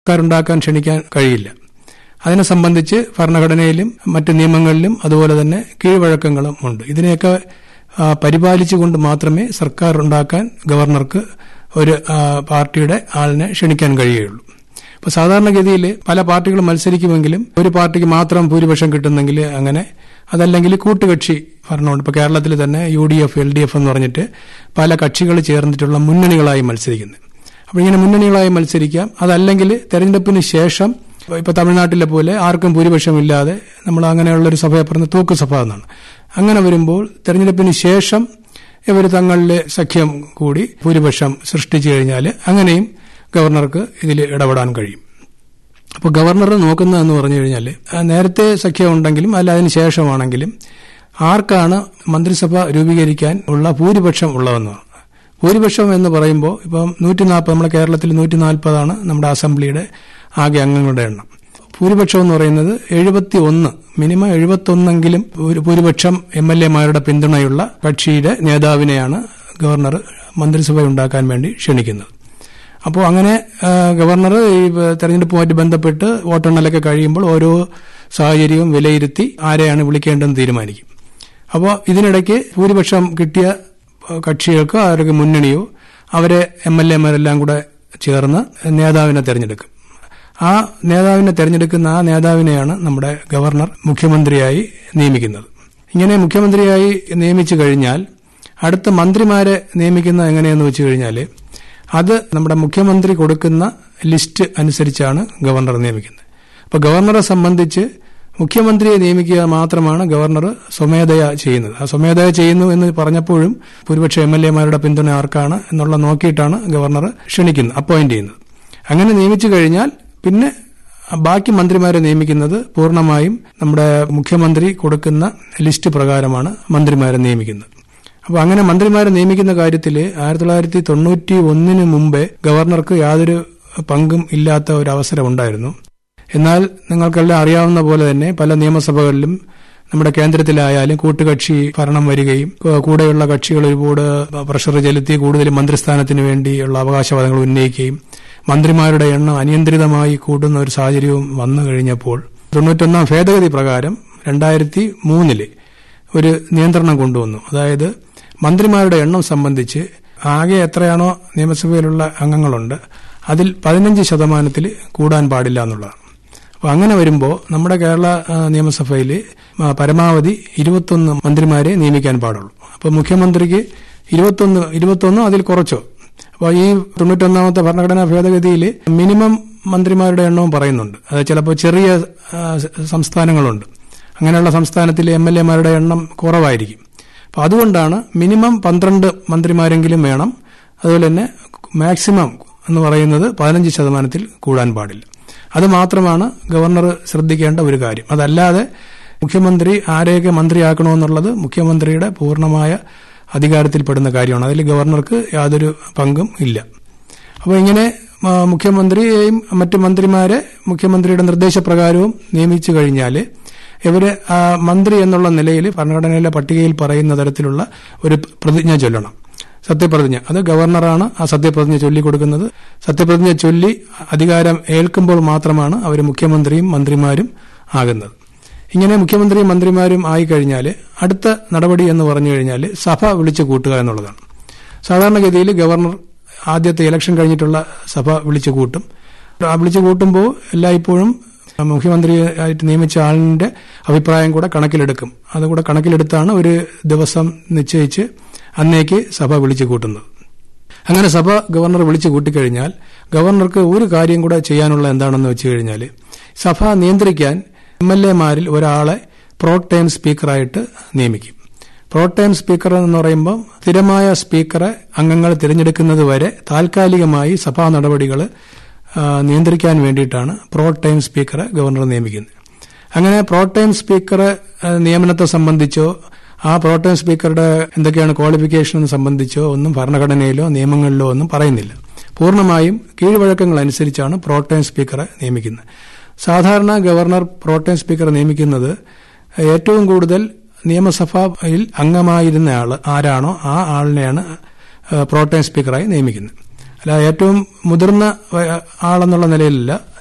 സർക്കാരുണ്ടാക്കാൻ ക്ഷണിക്കാൻ കഴിയില്ല അതിനെ സംബന്ധിച്ച് ഭരണഘടനയിലും മറ്റ് നിയമങ്ങളിലും അതുപോലെ തന്നെ കീഴ്വഴക്കങ്ങളും ഉണ്ട് ഇതിനെയൊക്കെ ആ, പരിപാലിച്ചുകൊണ്ട് മാത്രമേ സർക്കാർ ഉണ്ടാക്കാൻ ഗവർണർക്ക് ഒരു ആ, പാർട്ടിയുടെ ആളിനെ ക്ഷണിക്കാൻ കഴിയുകയുള്ളൂ ഇപ്പൊ സാധാരണഗതിയിൽ പല പാർട്ടികളും മത്സരിക്കുമെങ്കിലും ഒരു പാർട്ടിക്ക് മാത്രം ഭൂരിപക്ഷം കിട്ടുന്നെങ്കിൽ അങ്ങനെ അതല്ലെങ്കിൽ കൂട്ടുകക്ഷി ഭരണമുണ്ട് ഇപ്പൊ കേരളത്തിൽ തന്നെ U D F L D F എന്ന് പറഞ്ഞിട്ട് പല കക്ഷികൾ ചേർന്നിട്ടുള്ള മുന്നണികളായി മത്സരിക്കുന്നത് അപ്പൊ ഇങ്ങനെ മുന്നണികളായി മത്സരിക്കാം അതല്ലെങ്കിൽ തെരഞ്ഞെടുപ്പിന് ശേഷം ഇപ്പൊ തമിഴ്നാട്ടിലെ പോലെ ആർക്കും ഭൂരിപക്ഷമില്ലാതെ നമ്മൾ അങ്ങനെയുള്ള ഒരു സഭയെ പറഞ്ഞ തൂക്ക് സഭ എന്നാണ് അങ്ങനെ വരുമ്പോൾ തെരഞ്ഞെടുപ്പിന് ശേഷം ഇവർ തങ്ങളിലെ സഖ്യം കൂടി ഭൂരിപക്ഷം സൃഷ്ടിച്ചു കഴിഞ്ഞാൽ അങ്ങനെയും ഗവർണർക്ക് ഇതിൽ ഇടപെടാൻ കഴിയും അപ്പോൾ ഗവർണർ നോക്കുന്നതെന്ന് പറഞ്ഞു കഴിഞ്ഞാൽ നേരത്തെ സഖ്യം ഉണ്ടെങ്കിലും അല്ല അതിന് ശേഷമാണെങ്കിലും ആർക്കാണ് മന്ത്രിസഭ രൂപീകരിക്കാൻ ഉള്ള ഭൂരിപക്ഷം ഉള്ളതെന്നാണ് ഭൂരിപക്ഷം എന്ന് പറയുമ്പോൾ ഇപ്പം നൂറ്റി നാൽപ്പത് നമ്മുടെ കേരളത്തിൽ നൂറ്റി നാൽപ്പതാണ് നമ്മുടെ അസംബ്ലിയുടെ ആകെ അംഗങ്ങളുടെ എണ്ണം ഭൂരിപക്ഷം എന്ന് പറയുന്നത് എഴുപത്തി ഒന്ന് മിനിമം എഴുപത്തൊന്നെങ്കിലും ഒരു ഭൂരിപക്ഷം എം എൽ എമാരുടെ പിന്തുണയുള്ള കക്ഷിയുടെ നേതാവിനെയാണ് ഗവർണർ മന്ത്രിസഭ ഉണ്ടാക്കാൻ വേണ്ടി ക്ഷണിക്കുന്നത് അപ്പോൾ അങ്ങനെ ആ, ഗവർണർ ഈ തെരഞ്ഞെടുപ്പുമായിട്ട് ബന്ധപ്പെട്ട് വോട്ടെണ്ണലൊക്കെ കഴിയുമ്പോൾ ഓരോ സാഹചര്യവും വിലയിരുത്തി ആരെയാണ് വിളിക്കേണ്ടതെന്ന് തീരുമാനിക്കും അപ്പോൾ ഇതിനിടയ്ക്ക് ഭൂരിപക്ഷം കിട്ടിയ ആ, കക്ഷികൾക്ക് അവർക്ക് മുന്നണിയോ അവരെ എം എൽ എമാരെല്ലാം കൂടെ ചേർന്ന് നേതാവിനെ തെരഞ്ഞെടുക്കും ആ നേതാവിനെ തെരഞ്ഞെടുക്കുന്ന ആ നേതാവിനെയാണ് നമ്മുടെ ഗവർണർ മുഖ്യമന്ത്രിയായി നിയമിക്കുന്നത് ഇങ്ങനെ മുഖ്യമന്ത്രിയായി നിയമിച്ചു കഴിഞ്ഞാൽ അടുത്ത മന്ത്രിമാരെ നിയമിക്കുന്നത് എങ്ങനെയെന്ന് വെച്ച് കഴിഞ്ഞാൽ അത് നമ്മുടെ മുഖ്യമന്ത്രി കൊടുക്കുന്ന ലിസ്റ്റ് അനുസരിച്ചാണ് ഗവർണർ നിയമിക്കുന്നത് അപ്പോൾ ഗവർണറെ സംബന്ധിച്ച് മുഖ്യമന്ത്രിയെ നിയമിക്കുക മാത്രമാണ് ഗവർണർ സ്വമേധയ ചെയ്യുന്നത് ആ സ്വമേധയ ചെയ്യുന്നു എന്ന് പറഞ്ഞപ്പോഴും ഭൂരിപക്ഷ എം എൽ എമാരുടെ പിന്തുണ ആർക്കാണ് എന്നുള്ള നോക്കിയിട്ടാണ് ഗവർണർ ക്ഷണിക്കുന്നത് അപ്പോയിന്റ് ചെയ്യുന്നത് അങ്ങനെ നിയമിച്ചു കഴിഞ്ഞാൽ പിന്നെ ബാക്കി മന്ത്രിമാരെ നിയമിക്കുന്നത് പൂർണ്ണമായും നമ്മുടെ മുഖ്യമന്ത്രി കൊടുക്കുന്ന ലിസ്റ്റ് പ്രകാരമാണ് മന്ത്രിമാരെ നിയമിക്കുന്നത് അപ്പൊ അങ്ങനെ മന്ത്രിമാരെ നിയമിക്കുന്ന കാര്യത്തിൽ ആയിരത്തി തൊള്ളായിരത്തി തൊണ്ണൂറ്റി ഒന്നിന് മുമ്പേ ഗവർണർക്ക് യാതൊരു പങ്കും ഇല്ലാത്ത ഒരു അവസരം ഉണ്ടായിരുന്നു എന്നാൽ നിങ്ങൾക്കെല്ലാം അറിയാവുന്ന പോലെ തന്നെ പല നിയമസഭകളിലും നമ്മുടെ കേന്ദ്രത്തിലായാലും കൂട്ടുകക്ഷി ഭരണം വരികയും കൂ- കൂടെയുള്ള കക്ഷികൾ ഒരുപാട് പ്രഷർ ചെലുത്തി കൂടുതൽ മന്ത്രിസ്ഥാനത്തിന് വേണ്ടിയുള്ള അവകാശവാദങ്ങൾ ഉന്നയിക്കുകയും മന്ത്രിമാരുടെ എണ്ണം അനിയന്ത്രിതമായി കൂട്ടുന്ന ഒരു സാഹചര്യവും വന്നു കഴിഞ്ഞപ്പോൾ തൊണ്ണൂറ്റൊന്നാം ഭേദഗതി പ്രകാരം രണ്ടായിരത്തി മൂന്നില് ഒരു നിയന്ത്രണം കൊണ്ടുവന്നു അതായത് മന്ത്രിമാരുടെ എണ്ണം സംബന്ധിച്ച് ആകെ എത്രയാണോ നിയമസഭയിലുള്ള അംഗങ്ങളുണ്ട് അതിൽ പതിനഞ്ച് ശതമാനത്തിൽ കൂടാൻ പാടില്ല എന്നുള്ളതാണ് അപ്പോൾ അങ്ങനെ വരുമ്പോൾ നമ്മുടെ കേരള ആ, നിയമസഭയിൽ ആ, പരമാവധി ഇരുപത്തൊന്ന് മന്ത്രിമാരെ നിയമിക്കാൻ പാടുള്ളൂ അപ്പോൾ മുഖ്യമന്ത്രിക്ക് ഇരുപത്തൊന്ന് ഇരുപത്തൊന്നോ അതിൽ കുറച്ചോ അപ്പോൾ ഈ തൊണ്ണൂറ്റൊന്നാമത്തെ ഭരണഘടനാ ഭേദഗതിയിൽ മിനിമം മന്ത്രിമാരുടെ എണ്ണവും പറയുന്നുണ്ട് അത് ചിലപ്പോൾ ചെറിയ ആ, സ- സംസ്ഥാനങ്ങളുണ്ട് അങ്ങനെയുള്ള സംസ്ഥാനത്തിൽ എം എൽ എമാരുടെ എണ്ണം കുറവായിരിക്കും അപ്പോൾ അതുകൊണ്ടാണ് മിനിമം പന്ത്രണ്ട് മന്ത്രിമാരെങ്കിലും വേണം അതുപോലെ തന്നെ മാക്സിമം എന്ന് പറയുന്നത് പതിനഞ്ച് ശതമാനത്തിൽ കൂടാൻ പാടില്ല അത് മാത്രമാണ് ഗവർണർ ശ്രദ്ധിക്കേണ്ട ഒരു കാര്യം അതല്ലാതെ മുഖ്യമന്ത്രി ആരെയൊക്കെ മന്ത്രിയാക്കണമെന്നുള്ളത് മുഖ്യമന്ത്രിയുടെ പൂർണ്ണമായ അധികാരത്തിൽപ്പെടുന്ന കാര്യമാണ് അതിൽ ഗവർണർക്ക് യാതൊരു പങ്കും ഇല്ല അപ്പോൾ ഇങ്ങനെ ആ, മുഖ്യമന്ത്രിയെയും മറ്റ് മന്ത്രിമാരെ മുഖ്യമന്ത്രിയുടെ നിർദ്ദേശപ്രകാരവും നിയമിച്ചു കഴിഞ്ഞാൽ ഇവര് ആ, മന്ത്രി എന്നുള്ള നിലയിൽ ഭരണഘടനയിലെ പട്ടികയിൽ പറയുന്ന തരത്തിലുള്ള ഒരു പ്രതിജ്ഞ ചൊല്ലണം സത്യപ്രതിജ്ഞ അത് ഗവർണറാണ് ആ സത്യപ്രതിജ്ഞ ചൊല്ലിക്കൊടുക്കുന്നത് സത്യപ്രതിജ്ഞ ചൊല്ലി അധികാരം ഏൽക്കുമ്പോൾ മാത്രമാണ് അവർ മുഖ്യമന്ത്രിയും മന്ത്രിമാരും ആകുന്നത് ഇങ്ങനെ മുഖ്യമന്ത്രിയും മന്ത്രിമാരും ആയിക്കഴിഞ്ഞാൽ അടുത്ത നടപടി എന്ന് പറഞ്ഞു കഴിഞ്ഞാൽ സഭ വിളിച്ചു കൂട്ടുക എന്നുള്ളതാണ് സാധാരണഗതിയിൽ ഗവർണർ ആദ്യത്തെ ഇലക്ഷൻ കഴിഞ്ഞിട്ടുള്ള സഭ വിളിച്ചു കൂട്ടും ആ വിളിച്ചു കൂട്ടുമ്പോൾ എല്ലായ്പ്പോഴും മുഖ്യമന്ത്രിയായിട്ട് നിയമിച്ച ആളിന്റെ അഭിപ്രായം കൂടെ കണക്കിലെടുക്കും അതുകൂടെ കണക്കിലെടുത്താണ് ഒരു ദിവസം നിശ്ചയിച്ച് അന്നേക്ക് സഭ വിളിച്ചു കൂട്ടുന്നത് അങ്ങനെ സഭ ഗവർണർ വിളിച്ചു കൂട്ടിക്കഴിഞ്ഞാൽ ഗവർണർക്ക് ഒരു കാര്യം കൂടെ ചെയ്യാനുള്ള എന്താണെന്ന് വെച്ച് കഴിഞ്ഞാൽ സഭ നിയന്ത്രിക്കാൻ എം എൽ എമാരിൽ ഒരാളെ പ്രോ ടൈം സ്പീക്കറായിട്ട് നിയമിക്കും പ്രോ ടൈം സ്പീക്കർ എന്ന് പറയുമ്പോൾ സ്ഥിരമായ സ്പീക്കറെ അംഗങ്ങൾ തിരഞ്ഞെടുക്കുന്നത് വരെ താൽക്കാലികമായി സഭാ നടപടികൾ നിയന്ത്രിക്കാൻ വേണ്ടിയിട്ടാണ് പ്രോ ടൈം സ്പീക്കറെ ഗവർണർ നിയമിക്കുന്നത് അങ്ങനെ പ്രോ ടൈം സ്പീക്കറെ ആ, നിയമനത്തെ സംബന്ധിച്ചോ ആ പ്രോ ടൈം സ്പീക്കറുടെ എന്തൊക്കെയാണ് ക്വാളിഫിക്കേഷൻ സംബന്ധിച്ചോ ഒന്നും ഭരണഘടനയിലോ നിയമങ്ങളിലോ ഒന്നും പറയുന്നില്ല പൂർണ്ണമായും കീഴ്വഴക്കങ്ങൾ അനുസരിച്ചാണ് പ്രോ ടൈം സ്പീക്കറെ നിയമിക്കുന്നത് സാധാരണ ഗവർണർ പ്രോ ടൈം സ്പീക്കറെ നിയമിക്കുന്നത് ഏറ്റവും കൂടുതൽ നിയമസഭയിൽ അംഗമായിരുന്ന ആൾ ആരാണോ ആ ആളിനെയാണ് പ്രോട്ടൈം സ്പീക്കറായി നിയമിക്കുന്നത് അല്ല ഏറ്റവും മുതിർന്ന വ- ആളെന്നുള്ള നിലയിലല്ല